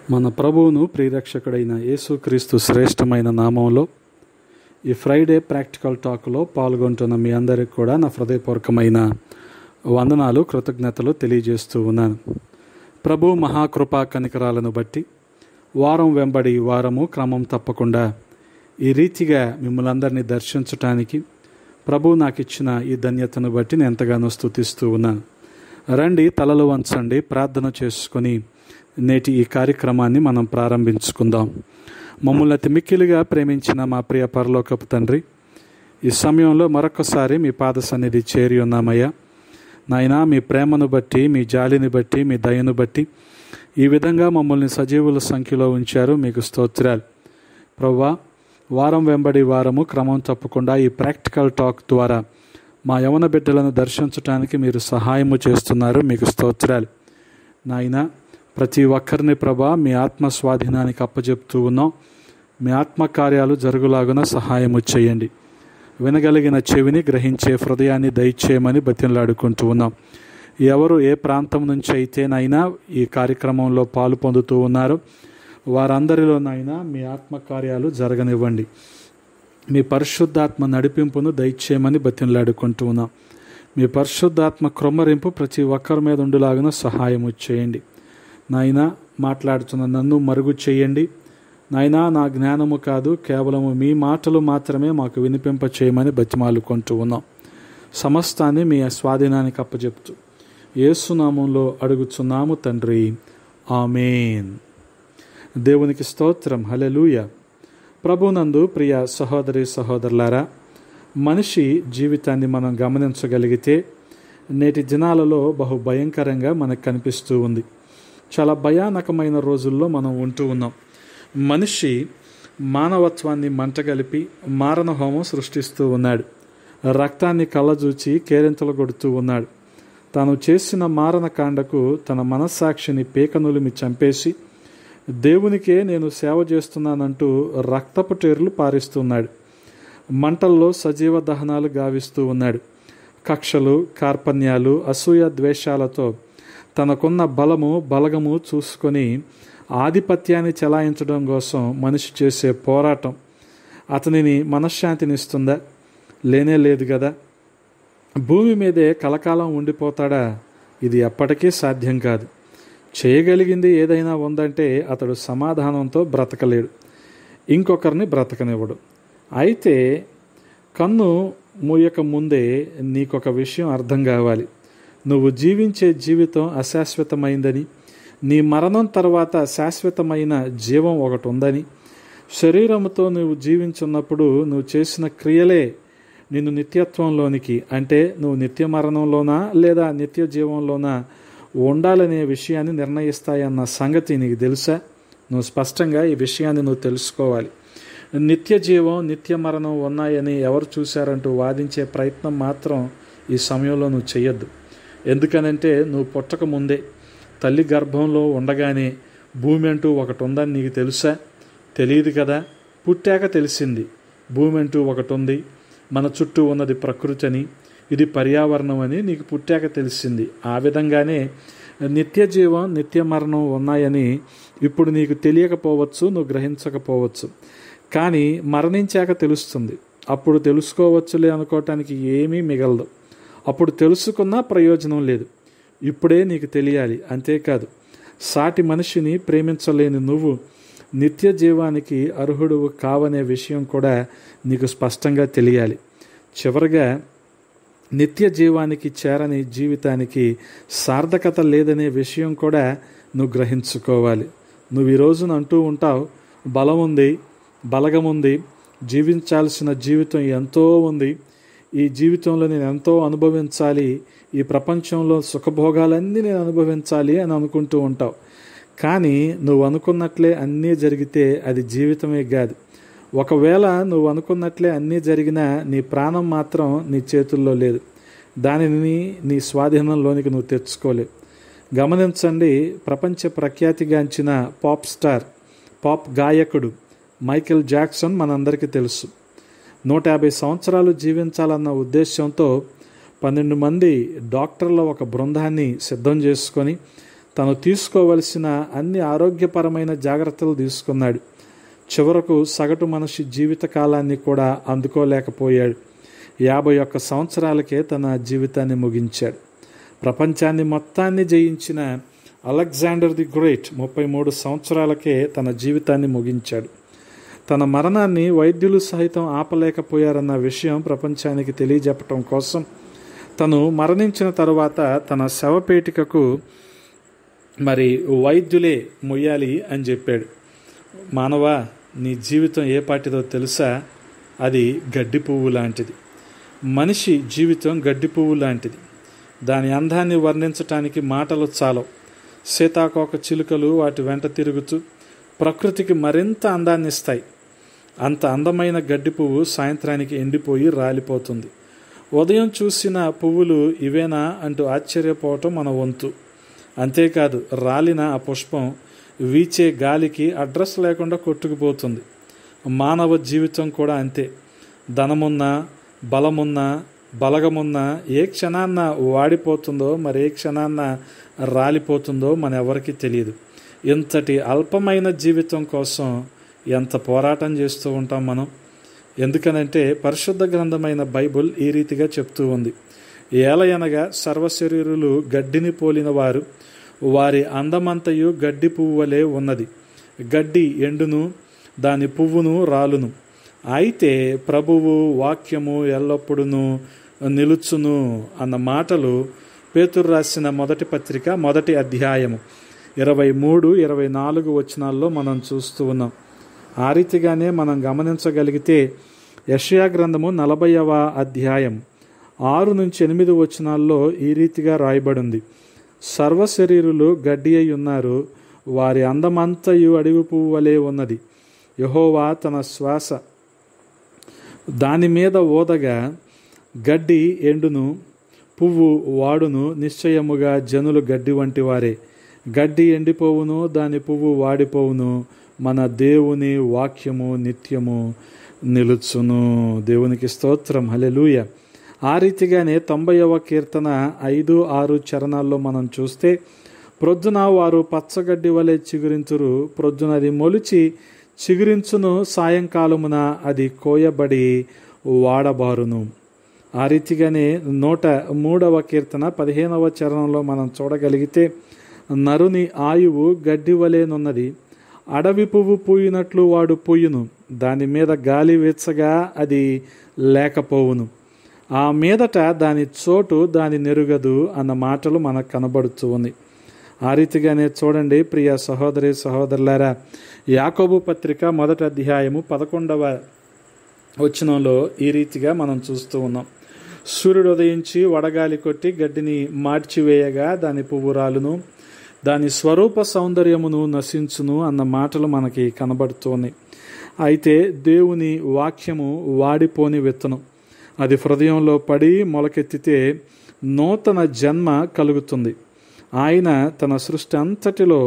మన ప్రభువును ప్రియరక్షకుడైన యేసుక్రీస్తు శ్రేష్టమైన నామంలో ఈ ఫ్రైడే ప్రాక్టికల్ టాక్లో పాల్గొంటున్న మీ అందరికి కూడా నా హృదయపూర్వకమైన వందనాలు కృతజ్ఞతలు తెలియజేస్తూ ఉన్నాను ప్రభు మహాకృపా కనికరాలను బట్టి వారం వెంబడి వారము క్రమం తప్పకుండా ఈ రీతిగా మిమ్మల్ని అందరినీ దర్శించటానికి ప్రభు నాకు ఇచ్చిన ఈ ధన్యతను బట్టి నేను ఎంతగానో స్థుతిస్తూ ఉన్నాను రండి తలలు వంచండి ప్రార్థన చేసుకొని నేటి ఈ కార్యక్రమాన్ని మనం ప్రారంభించుకుందాం మమ్మల్ని అతి మిక్కిలిగా ప్రేమించిన మా ప్రియ పరలోకపు తండ్రి ఈ సమయంలో మరొకసారి మీ పాద సన్నిధి చేరి ఉన్నామయ్యా నాయనా మీ ప్రేమను బట్టి మీ జాలిని బట్టి మీ దయను బట్టి ఈ విధంగా మమ్మల్ని సజీవుల సంఖ్యలో ఉంచారు మీకు స్తోత్రాలు ప్రవ్వా వారం వెంబడి వారము క్రమం తప్పకుండా ఈ ప్రాక్టికల్ టాక్ ద్వారా మా యవన బిడ్డలను దర్శించడానికి మీరు సహాయము చేస్తున్నారు మీకు స్తోత్రాలు నాయన ప్రతి ఒక్కరిని ప్రభా మీ ఆత్మ స్వాధీనానికి అప్పచెప్తూ ఉన్నాం మీ ఆత్మ కార్యాలు జరుగులాగున సహాయము చేయండి వినగలిగిన చెవిని గ్రహించే హృదయాన్ని దయచేయమని బతిలాడుకుంటూ ఉన్నాం ఎవరు ఏ ప్రాంతం నుంచి అయితేనైనా ఈ కార్యక్రమంలో పాలు పొందుతూ ఉన్నారు వారందరిలోనైనా మీ ఆత్మ కార్యాలు జరగనివ్వండి మీ పరిశుద్ధాత్మ నడిపింపును దయచేయమని బతిలాడుకుంటూ ఉన్నాం మీ పరిశుద్ధాత్మ క్రొమ్మరింపు ప్రతి ఒక్కరి మీద ఉండులాగిన సహాయము చేయండి నాయన మాట్లాడుతున్న నన్ను మరుగు చేయండి నాయనా నా జ్ఞానము కాదు కేవలము మీ మాటలు మాత్రమే మాకు వినిపింప చేయమని బతిమాలుకుంటూ ఉన్నాం సమస్తాన్ని మీ స్వాధీనానికి అప్పచెప్తూ ఏసునామంలో అడుగుచున్నాము తండ్రి ఆమెన్ దేవునికి స్తోత్రం హలెలూయ ప్రభునందు ప్రియ సహోదరి సహోదరులారా మనిషి జీవితాన్ని మనం గమనించగలిగితే నేటి దినాలలో బహు భయంకరంగా మనకు కనిపిస్తూ ఉంది చాలా భయానకమైన రోజుల్లో మనం ఉంటూ ఉన్నాం మనిషి మానవత్వాన్ని మంటగలిపి మారణ హోమం సృష్టిస్తూ ఉన్నాడు రక్తాన్ని కళ్ళజూచి కేరింతలు కొడుతూ ఉన్నాడు తాను చేసిన మారణ కాండకు తన మనస్సాక్షిని పీకనులిమి చంపేసి దేవునికే నేను సేవ చేస్తున్నానంటూ రక్తపు టేర్లు పారిస్తున్నాడు మంటల్లో సజీవ దహనాలు గావిస్తూ ఉన్నాడు కక్షలు కార్పణ్యాలు అసూయ ద్వేషాలతో తనకున్న బలము బలగము చూసుకొని ఆధిపత్యాన్ని చెలాయించడం కోసం మనిషి చేసే పోరాటం అతనిని మనశ్శాంతినిస్తుందా లేనే లేదు కదా భూమి మీదే కలకాలం ఉండిపోతాడా ఇది ఎప్పటికీ సాధ్యం కాదు చేయగలిగింది ఏదైనా ఉందంటే అతడు సమాధానంతో బ్రతకలేడు ఇంకొకరిని బ్రతకనివ్వడు అయితే కన్ను మూయక ముందే నీకొక విషయం అర్థం కావాలి నువ్వు జీవించే జీవితం అశాశ్వతమైందని నీ మరణం తర్వాత శాశ్వతమైన జీవం ఒకటి ఉందని శరీరంతో నువ్వు జీవించున్నప్పుడు నువ్వు చేసిన క్రియలే నిన్ను నిత్యత్వంలోనికి అంటే నువ్వు నిత్య మరణంలోనా లేదా నిత్య జీవంలోనా ఉండాలనే విషయాన్ని నిర్ణయిస్తాయన్న సంగతి నీకు తెలుసా నువ్వు స్పష్టంగా ఈ విషయాన్ని నువ్వు తెలుసుకోవాలి నిత్య జీవం నిత్య మరణం ఉన్నాయని ఎవరు చూశారంటూ వాదించే ప్రయత్నం మాత్రం ఈ సమయంలో నువ్వు చేయొద్దు ఎందుకనంటే నువ్వు పుట్టక ముందే తల్లి గర్భంలో ఉండగానే భూమి అంటూ ఒకటి ఉందని నీకు తెలుసా తెలియదు కదా పుట్టాక తెలిసింది భూమి అంటూ ఒకటి ఉంది మన చుట్టూ ఉన్నది ప్రకృతి అని ఇది పర్యావరణం అని నీకు పుట్టాక తెలిసింది ఆ విధంగానే నిత్య జీవం నిత్య మరణం ఉన్నాయని ఇప్పుడు నీకు తెలియకపోవచ్చు నువ్వు గ్రహించకపోవచ్చు కానీ మరణించాక తెలుస్తుంది అప్పుడు తెలుసుకోవచ్చులే అనుకోవటానికి ఏమీ మిగలదు అప్పుడు తెలుసుకున్నా ప్రయోజనం లేదు ఇప్పుడే నీకు తెలియాలి అంతేకాదు సాటి మనిషిని ప్రేమించలేని నువ్వు నిత్య జీవానికి అర్హుడు కావనే విషయం కూడా నీకు స్పష్టంగా తెలియాలి చివరిగా నిత్య జీవానికి చేరని జీవితానికి సార్థకత లేదనే విషయం కూడా నువ్వు గ్రహించుకోవాలి నువ్వు ఈ రోజున అంటూ ఉంటావు బలం ఉంది బలగం ఉంది జీవించాల్సిన జీవితం ఎంతో ఉంది ఈ జీవితంలో నేను ఎంతో అనుభవించాలి ఈ ప్రపంచంలో సుఖభోగాలన్నీ నేను అనుభవించాలి అని అనుకుంటూ ఉంటావు కానీ నువ్వు అనుకున్నట్లే అన్నీ జరిగితే అది జీవితమే కాదు ఒకవేళ నువ్వు అనుకున్నట్లే అన్నీ జరిగినా నీ ప్రాణం మాత్రం నీ చేతుల్లో లేదు దానిని నీ స్వాధీనంలోనికి నువ్వు తెచ్చుకోలేవు గమనించండి ప్రపంచ ప్రఖ్యాతిగాంచిన పాప్ స్టార్ పాప్ గాయకుడు మైకేల్ జాక్సన్ మనందరికీ తెలుసు నూట యాభై సంవత్సరాలు జీవించాలన్న ఉద్దేశంతో పన్నెండు మంది డాక్టర్ల ఒక బృందాన్ని సిద్ధం చేసుకొని తను తీసుకోవలసిన అన్ని ఆరోగ్యపరమైన జాగ్రత్తలు తీసుకున్నాడు చివరకు సగటు మనిషి జీవిత కాలాన్ని కూడా అందుకోలేకపోయాడు యాభై ఒక్క సంవత్సరాలకే తన జీవితాన్ని ముగించాడు ప్రపంచాన్ని మొత్తాన్ని జయించిన అలెగ్జాండర్ ది గ్రేట్ ముప్పై మూడు సంవత్సరాలకే తన జీవితాన్ని ముగించాడు తన మరణాన్ని వైద్యులు సహితం ఆపలేకపోయారన్న విషయం ప్రపంచానికి తెలియజెప్పటం కోసం తను మరణించిన తరువాత తన శవపేటికకు మరి వైద్యులే మొయ్యాలి అని చెప్పాడు మానవ నీ జీవితం ఏ పాటిదో తెలుసా అది గడ్డి పువ్వు లాంటిది మనిషి జీవితం గడ్డి పువ్వు లాంటిది దాని అందాన్ని వర్ణించటానికి మాటలు చాలవు సీతాకోక చిలుకలు వాటి వెంట తిరుగుతూ ప్రకృతికి మరింత అందాన్ని ఇస్తాయి అంత అందమైన గడ్డి పువ్వు సాయంత్రానికి ఎండిపోయి రాలిపోతుంది ఉదయం చూసిన పువ్వులు ఇవేనా అంటూ ఆశ్చర్యపోవటం మన వంతు అంతేకాదు రాలిన ఆ పుష్పం వీచే గాలికి అడ్రస్ లేకుండా కొట్టుకుపోతుంది మానవ జీవితం కూడా అంతే ధనమున్నా బలమున్నా బలగమున్నా ఏ క్షణాన్న వాడిపోతుందో మరి ఏ క్షణాన్న రాలిపోతుందో మన ఎవరికి తెలియదు ఇంతటి అల్పమైన జీవితం కోసం ఎంత పోరాటం చేస్తూ ఉంటాం మనం ఎందుకనంటే పరిశుద్ధ గ్రంథమైన బైబుల్ ఈ రీతిగా చెప్తూ ఉంది ఏలయనగా సర్వశరీరులు గడ్డిని పోలిన వారు వారి అందమంతయు గడ్డి పువ్వులే ఉన్నది గడ్డి ఎండును దాని పువ్వును రాలును అయితే ప్రభువు వాక్యము ఎల్లప్పుడూ నిలుచును అన్న మాటలు పేతురు రాసిన మొదటి పత్రిక మొదటి అధ్యాయము ఇరవై మూడు ఇరవై నాలుగు వచనాల్లో మనం చూస్తూ ఉన్నాం ఆ రీతిగానే మనం గమనించగలిగితే యషయా గ్రంథము నలభైవ అధ్యాయం ఆరు నుంచి ఎనిమిది వచనాల్లో ఈ రీతిగా రాయబడింది సర్వశరీరులు గడ్డి అయి ఉన్నారు వారి అందమంతయు అడవి పువ్వు వలె ఉన్నది యహోవా తన శ్వాస దాని మీద ఓదగా గడ్డి ఎండును పువ్వు వాడును నిశ్చయముగా జనులు గడ్డి వంటి వారే గడ్డి ఎండిపోవును దాని పువ్వు వాడిపోవును మన దేవుని వాక్యము నిత్యము నిలుచును దేవునికి స్తోత్రం హలెలూయ ఆ రీతిగానే తొంభైవ కీర్తన ఐదు ఆరు చరణాల్లో మనం చూస్తే ప్రొద్దున వారు పచ్చగడ్డి వలె చిగురించురు ప్రొద్దున అది మొలిచి చిగురించును సాయంకాలమున అది కోయబడి వాడబారును ఆ రీతిగానే నూట మూడవ కీర్తన పదిహేనవ చరణంలో మనం చూడగలిగితే నరుని ఆయువు గడ్డి వలెనున్నది అడవి పువ్వు పూయినట్లు వాడు పూయును దాని మీద గాలి వెచ్చగా అది లేకపోవును ఆ మీదట దాని చోటు దాని నెరుగదు అన్న మాటలు మనకు కనబడుతూ ఉంది ఆ రీతిగానే చూడండి ప్రియ సహోదరి సహోదరులారా యాకోబు పత్రిక మొదటి అధ్యాయము పదకొండవ వచనంలో ఈ రీతిగా మనం చూస్తూ ఉన్నాం సూర్యుడు ఉదయించి వడగాలి కొట్టి గడ్డిని మార్చివేయగా దాని పువ్వు రాలును దాని స్వరూప సౌందర్యమును నశించును అన్న మాటలు మనకి కనబడుతున్నాయి అయితే దేవుని వాక్యము వాడిపోని విత్తనం అది హృదయంలో పడి మొలకెత్తితే నూతన జన్మ కలుగుతుంది ఆయన తన సృష్టి అంతటిలో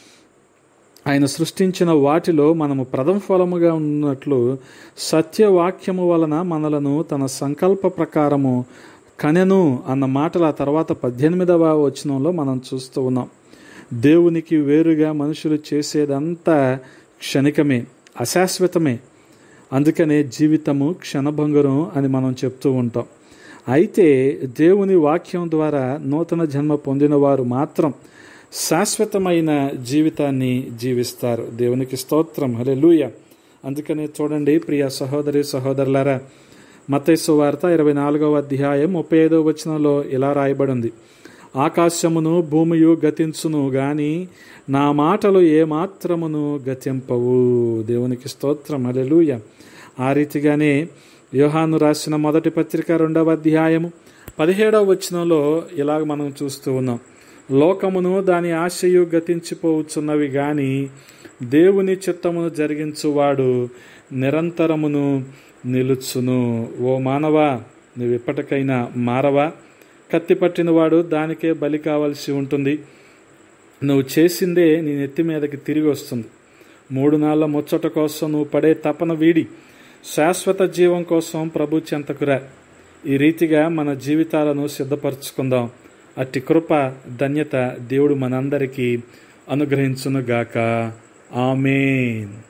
ఆయన సృష్టించిన వాటిలో మనము ప్రథమ ఫలముగా ఉన్నట్లు సత్యవాక్యము వలన మనలను తన సంకల్ప ప్రకారము కనెను అన్న మాటల తర్వాత పద్దెనిమిదవ వచనంలో మనం చూస్తూ ఉన్నాం దేవునికి వేరుగా మనుషులు చేసేదంతా క్షణికమే అశాశ్వతమే అందుకనే జీవితము క్షణభంగురం అని మనం చెప్తూ ఉంటాం అయితే దేవుని వాక్యం ద్వారా నూతన జన్మ పొందిన వారు మాత్రం శాశ్వతమైన జీవితాన్ని జీవిస్తారు దేవునికి స్తోత్రం హలే లూయ అందుకనే చూడండి ప్రియ సహోదరి సహోదరులారా మతైసు వార్త ఇరవై నాలుగవ అధ్యాయం ముప్పై ఐదవ వచనంలో ఇలా రాయబడింది ఆకాశమును భూమియు గతించును గాని నా మాటలు ఏమాత్రమును గతింపవు దేవునికి స్తోత్రం అలెలుయ ఆ రీతిగానే యోహాను రాసిన మొదటి పత్రిక రెండవ అధ్యాయము పదిహేడవ వచనంలో ఇలాగ మనం చూస్తూ ఉన్నాం లోకమును దాని ఆశయు గతించిపోవచ్చున్నవి గాని దేవుని చిత్తమును జరిగించువాడు నిరంతరమును నిలుచును ఓ మానవా నువ్వు ఎప్పటికైనా మారవా కత్తి పట్టినవాడు దానికే బలి కావలసి ఉంటుంది నువ్వు చేసిందే నీ నెత్తి మీదకి తిరిగి వస్తుంది మూడు నాళ్ళ ముచ్చట కోసం నువ్వు పడే తపన వీడి శాశ్వత జీవం కోసం ప్రభు చెంతకురా ఈ రీతిగా మన జీవితాలను సిద్ధపరచుకుందాం అట్టి కృప ధన్యత దేవుడు మనందరికీ అనుగ్రహించునుగాక ఆమెన్